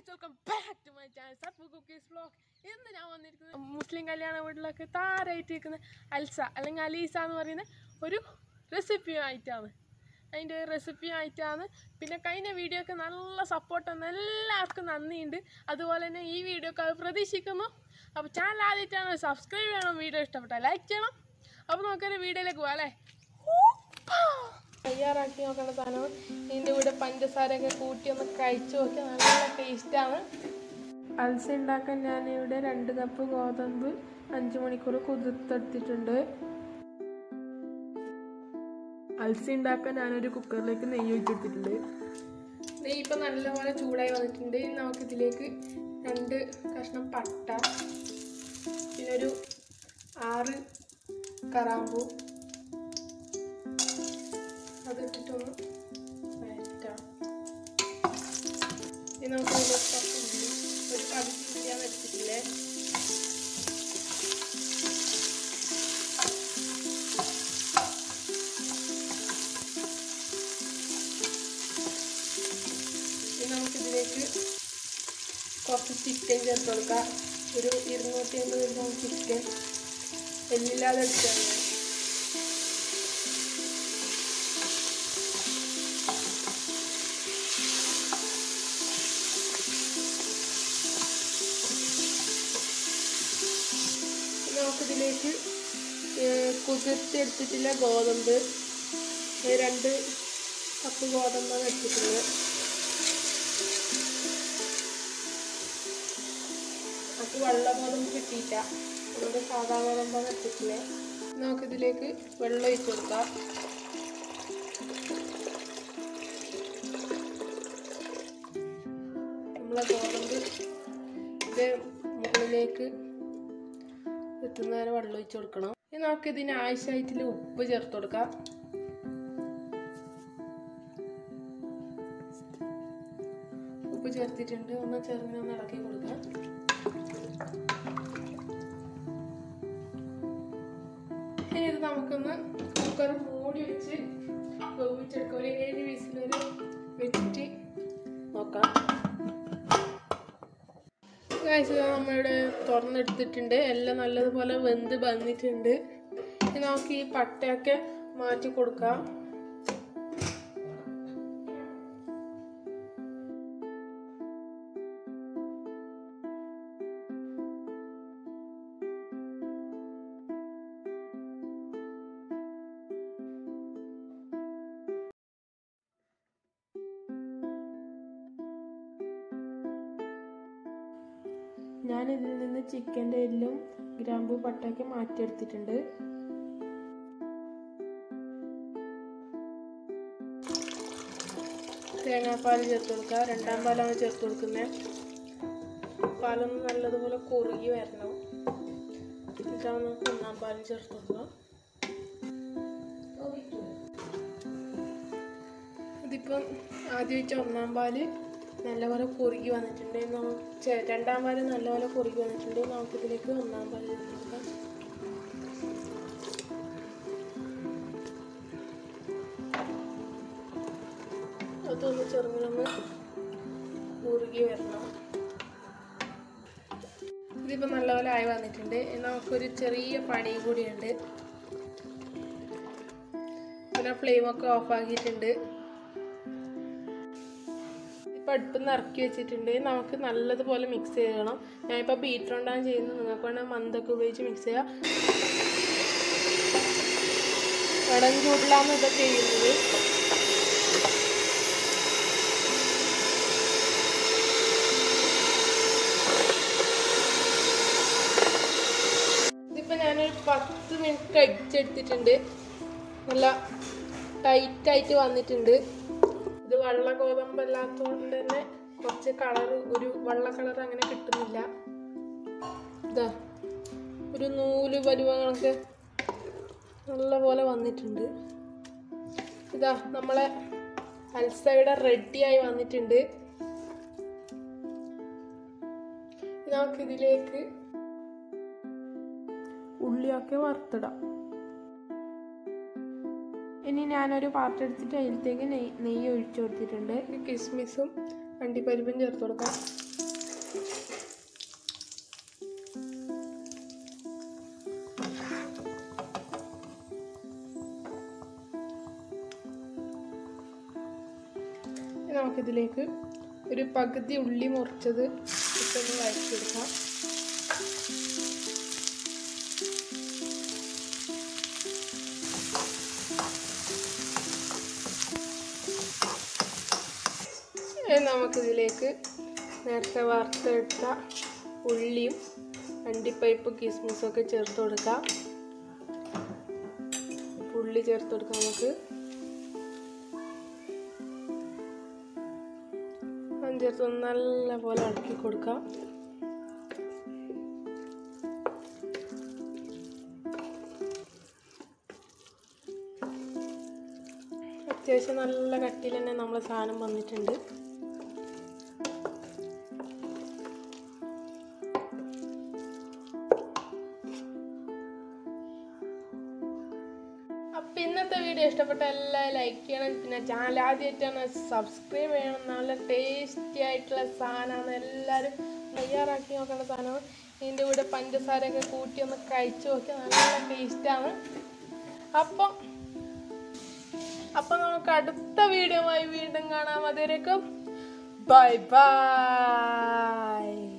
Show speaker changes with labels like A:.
A: guys welcome back to my channel sup cookies vlog ഇന്ന് ഞാൻ വന്നിരിക്കുന്നത് മുസ്ലിം കല്യാണ വീട്ടിലൊക്കെ താരായിട്ട് നിൽക്കുന്ന അൽസ അല്ലെങ്കിൽ അലീസ എന്ന് പറയുന്ന ഒരു റെസിപ്പി ആയിട്ടാണ് അതിൻ്റെ റെസിപ്പി ആയിട്ടാണ് പിന്നെ കഴിഞ്ഞ വീഡിയോ ഒക്കെ നല്ല സപ്പോർട്ട് തന്ന എല്ലാവർക്കും നന്ദിയുണ്ട് അതുപോലെ തന്നെ ഈ വീഡിയോ ഒക്കെ അത് പ്രതീക്ഷിക്കുന്നു അപ്പോൾ ചാനൽ ആദ്യമായിട്ടാണ് സബ്സ്ക്രൈബ് ചെയ്യണം വീഡിയോ ഇഷ്ടപ്പെട്ടാൽ ലൈക്ക് ചെയ്യണം അപ്പോൾ നമുക്കൊരു വീഡിയോയിലേക്ക് പോകാം അല്ലേ തയ്യാറാക്കി നോക്കേണ്ട സാധനം ഇതിൻ്റെ കൂടെ പഞ്ചസാരയൊക്കെ കൂട്ടി ഒന്ന് കഴിച്ചു നോക്കിയാൽ നല്ല ടേസ്റ്റാണ് അൽസ ഉണ്ടാക്കാൻ ഞാൻ ഇവിടെ രണ്ട് കപ്പ് ഗോതമ്പ് അഞ്ച് മണിക്കൂർ കുതിർത്തെടുത്തിട്ടുണ്ട് അൽസ ഉണ്ടാക്കാൻ ഞാനൊരു കുക്കറിലേക്ക് നെയ്യ് ഒഴിച്ചെടുത്തിട്ടുണ്ട് നെയ്യ് ഇപ്പം നല്ലപോലെ ചൂടായി വന്നിട്ടുണ്ട് ഇനി നമുക്കിതിലേക്ക് രണ്ട് കഷ്ണം പട്ട പിന്നെ ഒരു ആറ് കറാമ്പൂ അതിട്ടിട്ടൊന്ന് വഴറ്റാം ഇനി നമുക്ക് ഇതിലേക്ക് കുറച്ച് ഉള്ളി ഒരു പകുതി ഞാൻ എടുത്തിട്ടില്ലേ ഇനി നമുക്കിതിലേക്ക് കുറച്ച് ചിക്കൻ ചേർത്ത് കൊടുക്കാം ഒരു ഇരുന്നൂറ്റി അമ്പത് ഗ്രാം ചിക്കൻ എല്ലില്ലാതെ എടുക്കാൻ നമുക്കിതിലേക്ക് കുതിർത്തെടുത്തിട്ടുള്ള ഗോതമ്പ് ഇത് രണ്ട് കപ്പ് ഗോതമ്പാണ് എടുത്തിട്ടുള്ളത് നമുക്ക് വെള്ള ഗോതമ്പ് കിട്ടിയില്ല അതുകൊണ്ട് സാധാ ഗോതമ്പാണ് എടുത്തിട്ടുള്ളത് നമുക്കിതിലേക്ക് വെള്ളം ഒഴിച്ച് കൊടുക്കാം നമ്മളെ ഗോതമ്പ് ഇത് മുകളിലേക്ക് എത്തുന്ന വരെ വെള്ളം ഒഴിച്ച് കൊടുക്കണം ഇനി നമുക്ക് ഇതിന് ആവശ്യമായിട്ടുള്ള ഉപ്പ് ചേർത്ത് കൊടുക്കാം ഉപ്പ് ചേർത്തിട്ടുണ്ട് ഒന്ന് ചെറുങ്ങനെ ഇളക്കി കൊടുക്കാം ഇനി ഇത് നമുക്കൊന്ന് കുക്കർ മൂടി വെച്ച് വേവിച്ചെടുക്കാം ഒരു ഏഴ് വിസിൽ വരെ വെച്ചിട്ട് നോക്കാം കാഴ്ച നമ്മളിവിടെ തുറന്നെടുത്തിട്ടുണ്ട് എല്ലാം നല്ലതുപോലെ വെന്ത് വന്നിട്ടുണ്ട് ഇനി നമുക്ക് ഈ പട്ടയൊക്കെ മാറ്റി കൊടുക്കാം ഞാൻ ഇതിൽ നിന്ന് ചിക്കൻ്റെ എല്ലും ഗ്രാമ്പു പട്ടയൊക്കെ മാറ്റിയെടുത്തിട്ടുണ്ട് തേങ്ങാപ്പാൽ ചേർത്ത് കൊടുക്കുക രണ്ടാം പാലാണ് ചേർത്ത് കൊടുക്കുന്നത് പാലൊന്ന് നല്ലതുപോലെ കുറുകി വരണം എന്നിട്ടാണ് നമുക്ക് ഒന്നാം പാലും ചേർത്ത് കൊടുക്കുക ഇതിപ്പം ആദ്യമായിട്ട് ഒന്നാം പാല് നല്ലപോലെ കുറുകി വന്നിട്ടുണ്ട് നമുക്ക് രണ്ടാം പാല് നല്ലപോലെ കുറുകി വന്നിട്ടുണ്ട് നമുക്കിതിലേക്ക് ഒന്നാം പാല് ചേർത്ത് കൊടുക്കാം അതൊന്ന് ചെറുങ്ങനൊന്ന് കുറുകി വരണം ഇതിപ്പോൾ നല്ലപോലെ ആയി വന്നിട്ടുണ്ട് ഇനി നമുക്കൊരു ചെറിയ പണിയും കൂടിയുണ്ട് പിന്നെ ഫ്ലെയിമൊക്കെ ഓഫാക്കിയിട്ടുണ്ട് ഇപ്പോൾ അടുപ്പിൽ നിന്ന് ഇറക്കി വെച്ചിട്ടുണ്ട് നമുക്ക് നല്ലതുപോലെ മിക്സ് ചെയ്യണം ഞാനിപ്പോൾ ബീറ്റർ കൊണ്ടാണ് ചെയ്യുന്നത് നിങ്ങൾക്ക് വേണമെങ്കിൽ മന്തൊക്കെ ഉപയോഗിച്ച് മിക്സ് ചെയ്യാം കടം ചൂടിലാണ് ഇതൊക്കെ ചെയ്യുന്നത് ഇതിപ്പോൾ ഞാനൊരു പത്ത് മിനിറ്റ് കഴിച്ചെടുത്തിട്ടുണ്ട് നല്ല ടൈറ്റായിട്ട് വന്നിട്ടുണ്ട് ഇത് വെള്ള ഗോതമ്പല്ലാത്തതുകൊണ്ട് തന്നെ കുറച്ച് കളർ ഒരു വെള്ള കളർ അങ്ങനെ കിട്ടുന്നില്ല ഇതാ ഒരു നൂല് പരുവങ്ങളൊക്കെ നല്ല പോലെ വന്നിട്ടുണ്ട് ഇതാ നമ്മളെ അൽസയുടെ റെഡിയായി വന്നിട്ടുണ്ട് നമുക്കിതിലേക്ക് ഉള്ളിയൊക്കെ വറുത്തിടാം ഇനി ഞാനൊരു പാത്രം എടുത്തിട്ട് അതിലത്തേക്ക് നെയ്യ് നെയ്യ് ഒഴിച്ചു കൊടുത്തിട്ടുണ്ട് കിസ്മിസും അണ്ടിപ്പരിപ്പും ചേർത്ത് കൊടുക്കാം ഇതിലേക്ക് ഒരു പകുതി ഉള്ളി മുറിച്ചത് ഇട്ടൊന്ന് വഴറ്റിയെടുക്കാം ഇനി നമുക്കിതിലേക്ക് നേരത്തെ വറുത്തെടുത്ത ഉള്ളിയും അണ്ടിപ്പരിപ്പ് കിസ്മിസും ഒക്കെ ചേർത്ത് കൊടുക്കാം ഉള്ളി ചേർത്ത് കൊടുക്കാം നമുക്ക് അത് ചേർത്ത് ഒന്ന് നല്ല പോലെ ഇളക്കി കൊടുക്കാം അത്യാവശ്യം നല്ല കട്ടിയിൽ തന്നെ നമ്മളെ സാധനം വന്നിട്ടുണ്ട് അപ്പം ഇന്നത്തെ വീഡിയോ ഇഷ്ടപ്പെട്ട എല്ലാവരും ലൈക്ക് ചെയ്യണം പിന്നെ ചാനൽ ആദ്യമായിട്ടാണ് സബ്സ്ക്രൈബ് ചെയ്യണം നല്ല ടേസ്റ്റി ആയിട്ടുള്ള സാധനമാണ് എല്ലാവരും തയ്യാറാക്കി നോക്കേണ്ട സാധനമാണ് ഇതിൻ്റെ കൂടെ പഞ്ചസാരയൊക്കെ കൂട്ടി ഒന്ന് കഴിച്ചു നോക്കി നല്ല ടേസ്റ്റാണ് അപ്പം അപ്പം നമുക്ക് അടുത്ത വീഡിയോയുമായി വീണ്ടും കാണാം അതുവരേക്കും ബൈ ബൈ